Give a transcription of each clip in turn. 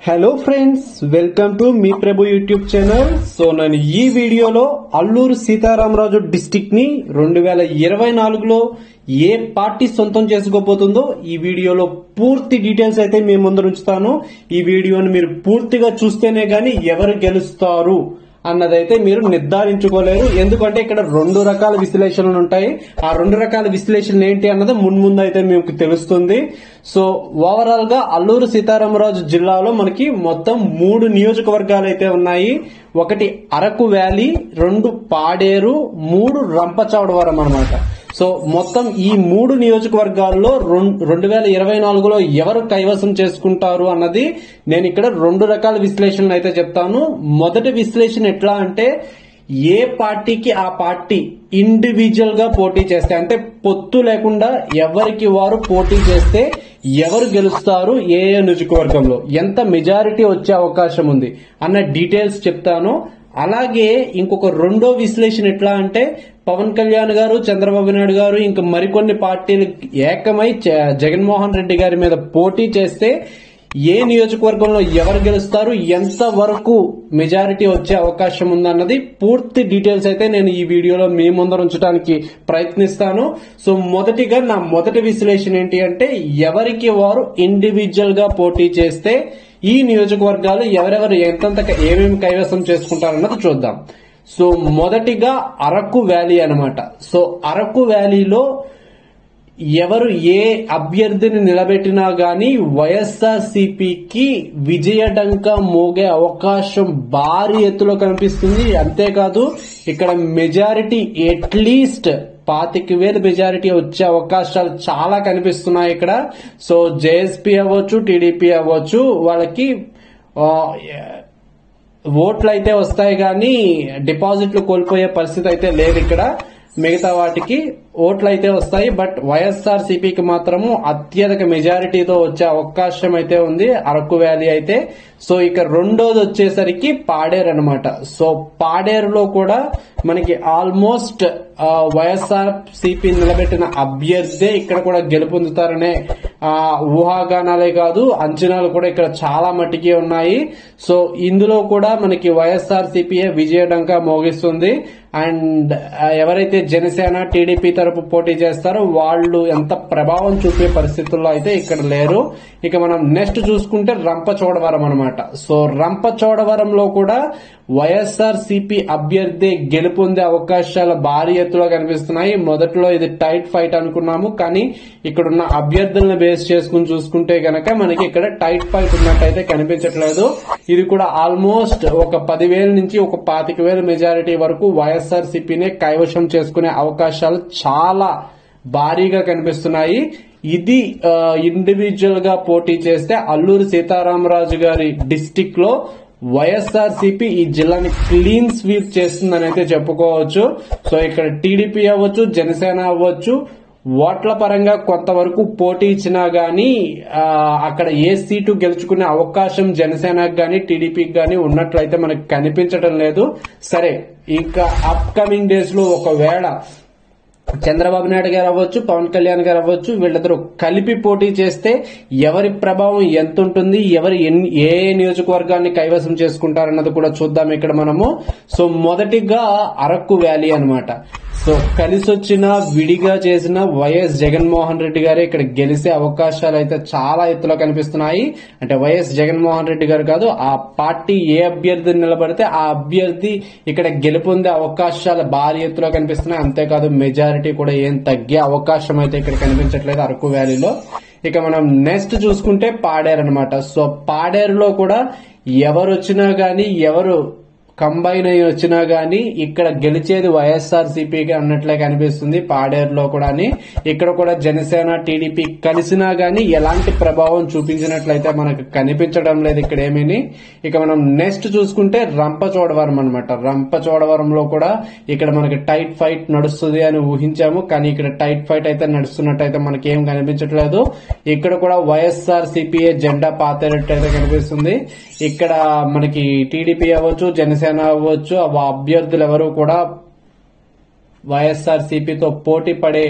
hello friends welcome to మీ Prabhu YouTube channel so నేను ఈ వీడియోలో అల్లూరు సీతారామరాజు డిస్టిక్ ని రెండు వేల ఇరవై నాలుగులో ఏ పార్టీ సొంతం చేసుకోబోతుందో ఈ వీడియోలో పూర్తి డీటెయిల్స్ అయితే మీ ముందు ఉంచుతాను ఈ వీడియోని మీరు పూర్తిగా చూస్తేనే గాని ఎవరు గెలుస్తారు అన్నదైతే మీరు నిర్ధారించుకోలేరు ఎందుకంటే ఇక్కడ రెండు రకాల విశ్లేషణలు ఉంటాయి ఆ రెండు రకాల విశ్లేషణలు ఏంటి అన్నది మున్ముందు అయితే మీకు తెలుస్తుంది సో ఓవరాల్ గా అల్లూరు సీతారామరాజు జిల్లాలో మనకి మొత్తం మూడు నియోజకవర్గాలు అయితే ఉన్నాయి ఒకటి అరకు వ్యాలీ రెండు పాడేరు మూడు రంపచౌడవరం అన్నమాట సో మొత్తం ఈ మూడు నియోజకవర్గాల్లో రెండు వేల ఇరవై నాలుగులో ఎవరు కైవసం చేసుకుంటారు అన్నది నేను ఇక్కడ రెండు రకాల విశ్లేషణలు అయితే చెప్తాను మొదటి విశ్లేషణ ఎట్లా అంటే ఏ పార్టీకి ఆ పార్టీ ఇండివిజువల్ గా పోటీ చేస్తే అంటే పొత్తు లేకుండా ఎవరికి వారు పోటీ చేస్తే ఎవరు గెలుస్తారు ఏ ఏ నియోజకవర్గంలో ఎంత మెజారిటీ వచ్చే అవకాశం ఉంది అన్న డీటెయిల్స్ చెప్తాను అలాగే ఇంకొక రెండో విశ్లేషణ ఎట్లా అంటే పవన్ కళ్యాణ్ గారు చంద్రబాబు నాయుడు గారు ఇంకా మరికొన్ని పార్టీలు ఏకమై జ- జగన్మోహన్ రెడ్డి గారి మీద పోటీ చేస్తే ఏ నియోజకవర్గంలో ఎవరు గెలుస్తారు ఎంత వరకు మెజారిటీ వచ్చే అవకాశం ఉందన్నది పూర్తి డీటెయిల్స్ అయితే నేను ఈ వీడియోలో మీ ముందర ఉంచడానికి ప్రయత్నిస్తాను సో మొదటిగా నా మొదటి విశ్లేషణ ఏంటి అంటే ఎవరికి వారు ఇండివిజువల్ గా పోటీ చేస్తే ఈ నియోజకవర్గాలు ఎవరెవరు ఎంతంత ఏమేమి కైవసం చేసుకుంటారన్నది చూద్దాం సో మొదటిగా అరకు వ్యాలీ అన్నమాట సో అరకు వ్యాలీలో ఎవరు ఏ అభ్యర్థిని నిలబెట్టినా గాని వైఎస్ఆర్ సిపికి విజయడంక మోగే అవకాశం భారీ ఎత్తులో కనిపిస్తుంది అంతేకాదు ఇక్కడ మెజారిటీ ఎట్లీస్ట్ పాతిక వేలు మెజారిటీ వచ్చే అవకాశాలు చాలా కనిపిస్తున్నాయి ఇక్కడ సో జేఎస్పీ అవ్వచ్చు టీడీపీ అవ్వచ్చు వాళ్ళకి ఆ, ఓట్లు అయితే వస్తాయి కానీ డిపాజిట్లు కోల్పోయే పరిస్థితి అయితే లేదు ఇక్కడ మిగతా వాటికి ఓట్లు అయితే వస్తాయి బట్ వైఎస్ఆర్ సిపికి మాత్రము అత్యధిక మెజారిటీతో వచ్చే అవకాశం అయితే ఉంది అరకు వ్యాలీ అయితే సో ఇక రెండోది వచ్చేసరికి పాడేరు అనమాట సో పాడేరులో కూడా మనకి ఆల్మోస్ట్ వైఎస్ఆర్ సిపి నిలబెట్టిన అభ్యర్థే ఇక్కడ కూడా గెలుపొందుతారనే ఆ, ఊహాగానాలే కాదు అంచనాలు కూడా ఇక్కడ చాలా మట్టికి ఉన్నాయి సో ఇందులో కూడా మనకి వైఎస్ఆర్ సిపిఏ విజయడంక మోగిస్తుంది అండ్ ఆ, ఎవరైతే జనసేన టీడీపీ తరపు పోటీ చేస్తారో వాళ్ళు ఎంత ప్రభావం చూపే పరిస్థితుల్లో అయితే ఇక్కడ లేరు ఇక మనం నెక్స్ట్ చూసుకుంటే రంపచోడవరం అనమాట సో రంపచోడవరంలో కూడా వైఎస్ఆర్ సిపి అభ్యర్థి గెలుపొందే అవకాశాలు భారీ ఎత్తులో కనిపిస్తున్నాయి మొదట్లో ఇది టైట్ ఫైట్ అనుకున్నాము కానీ ఇక్కడున్న అభ్యర్థులను బేస్ చేసుకుని చూసుకుంటే గనక మనకి ఇక్కడ టైట్ ఫైట్ ఉన్నట్టయితే కనిపించట్లేదు ఇది కూడా ఆల్మోస్ట్ ఒక పదివేల నుంచి ఒక పాతిక వేల మెజారిటీ వరకు వైఎస్ఆర్ సిపినే కైవశం చేసుకునే అవకాశాలు చాలా భారీగా కనిపిస్తున్నాయి ఇది ఇండివిజువల్ గా పోటీ చేస్తే అల్లూరి సీతారామరాజు గారి డిస్టిక్ లో వైఎస్ఆర్ సిపి ఈ జిల్లాని క్లీన్ స్వీప్ చేస్తుందని అయితే చెప్పుకోవచ్చు సో ఇక్కడ టీడీపీ అవ్వచ్చు జనసేన అవ్వచ్చు ఓట్ల పరంగా కొంతవరకు పోటీ ఇచ్చినా గానీ ఆ, అక్కడ ఏ సీటు గెలుచుకునే అవకాశం జనసేనకు గానీ టీడీపీకి గానీ ఉన్నట్లయితే మనకు కనిపించడం లేదు సరే ఇంకా అప్కమింగ్ డేస్ లో ఒకవేళ చంద్రబాబు నాయుడు గారు అవ్వచ్చు పవన్ కళ్యాణ్ గారు అవ్వచ్చు వీళ్ళిద్దరూ కలిపి పోటీ చేస్తే ఎవరి ప్రభావం ఎంత ఉంటుంది ఎవరు ఎన్ని ఏ ఏ నియోజకవర్గాన్ని కైవసం చేసుకుంటారన్నది కూడా చూద్దాం ఇక్కడ మనము సో మొదటిగా అరకు వ్యాలీ అన్నమాట సో కలిసి వచ్చిన విడిగా చేసిన వైఎస్ జగన్మోహన్ రెడ్డి గారే ఇక్కడ గెలిసే అవకాశాలు అయితే చాలా ఎత్తులో కనిపిస్తున్నాయి అంటే వైఎస్ జగన్మోహన్ రెడ్డి గారు కాదు ఆ పార్టీ ఏ అభ్యర్థిని నిలబడితే ఆ అభ్యర్థి ఇక్కడ గెలుపొందే అవకాశాలు భారీ ఎత్తులో కనిపిస్తున్నాయి అంతేకాదు మెజారిటీ కూడా ఏం తగ్గే అవకాశం అయితే ఇక్కడ కనిపించట్లేదు అరకు వ్యాలీలో ఇక మనం నెక్స్ట్ చూసుకుంటే పాడేరు అనమాట సో పాడేరులో కూడా ఎవరు వచ్చినా గానీ ఎవరు కంబైన్ అయి వచ్చినా గానీ ఇక్కడ గెలిచేది వైఎస్ఆర్ సిపికి అన్నట్లే కనిపిస్తుంది పాడేరులో కూడా ఇక్కడ కూడా జనసేన టీడీపీ కలిసినా గానీ ఎలాంటి ప్రభావం చూపించినట్లయితే మనకు కనిపించడం లేదు ఇక్కడ ఏమీని ఇక మనం నెక్స్ట్ చూసుకుంటే రంపచోడవరం అనమాట రంపచోడవరంలో కూడా ఇక్కడ మనకి టైట్ ఫైట్ నడుస్తుంది అని ఊహించాము కానీ ఇక్కడ టైట్ ఫైట్ అయితే నడుస్తున్నట్టయితే మనకి ఏం కనిపించట్లేదు ఇక్కడ కూడా వైఎస్ఆర్ సిపిఐ జెండా పాతేటట్టు అయితే కనిపిస్తుంది ఇక్కడ మనకి టీడీపీ అవ్వచ్చు జనసేన అవ్వచ్చు ఆ అభ్యర్థులు ఎవరు కూడా వైఎస్ఆర్ సిపితో పోటీ పడే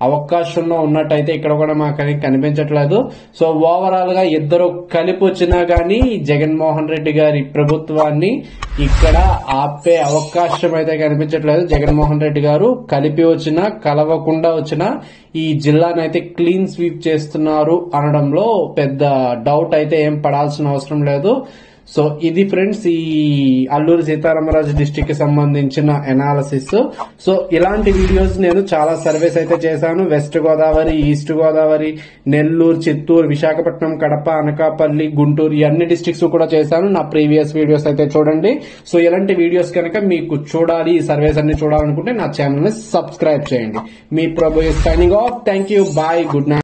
అవకాశంలో ఉన్నట్టయితే ఇక్కడ కూడా మాకు కనిపించట్లేదు సో ఓవరాల్ గా ఇద్దరు కలిపి వచ్చినా గానీ జగన్మోహన్ రెడ్డి గారి ప్రభుత్వాన్ని ఇక్కడ ఆపే అవకాశం అయితే కనిపించట్లేదు జగన్మోహన్ రెడ్డి గారు కలిపి వచ్చినా కలవకుండా వచ్చినా ఈ జిల్లానైతే క్లీన్ స్వీప్ చేస్తున్నారు అనడంలో పెద్ద డౌట్ అయితే ఏం పడాల్సిన అవసరం లేదు సో ఇది ఫ్రెండ్స్ ఈ అల్లూరు సీతారామరాజు డిస్టిక్ కి సంబంధించిన ఎనాలసిస్ సో ఇలాంటి వీడియోస్ నేను చాలా సర్వేస్ అయితే చేశాను వెస్ట్ గోదావరి ఈస్ట్ గోదావరి నెల్లూరు చిత్తూరు విశాఖపట్నం కడప అనకాపల్లి గుంటూరు ఈ అన్ని డిస్ట్రిక్ట్స్ కూడా చేశాను నా ప్రీవియస్ వీడియోస్ అయితే చూడండి సో ఇలాంటి వీడియోస్ కనుక మీకు చూడాలి ఈ సర్వేస్ అన్ని చూడాలనుకుంటే నా ఛానల్ ని సబ్స్క్రైబ్ చేయండి మీ Prabhu signing off thank you bye good night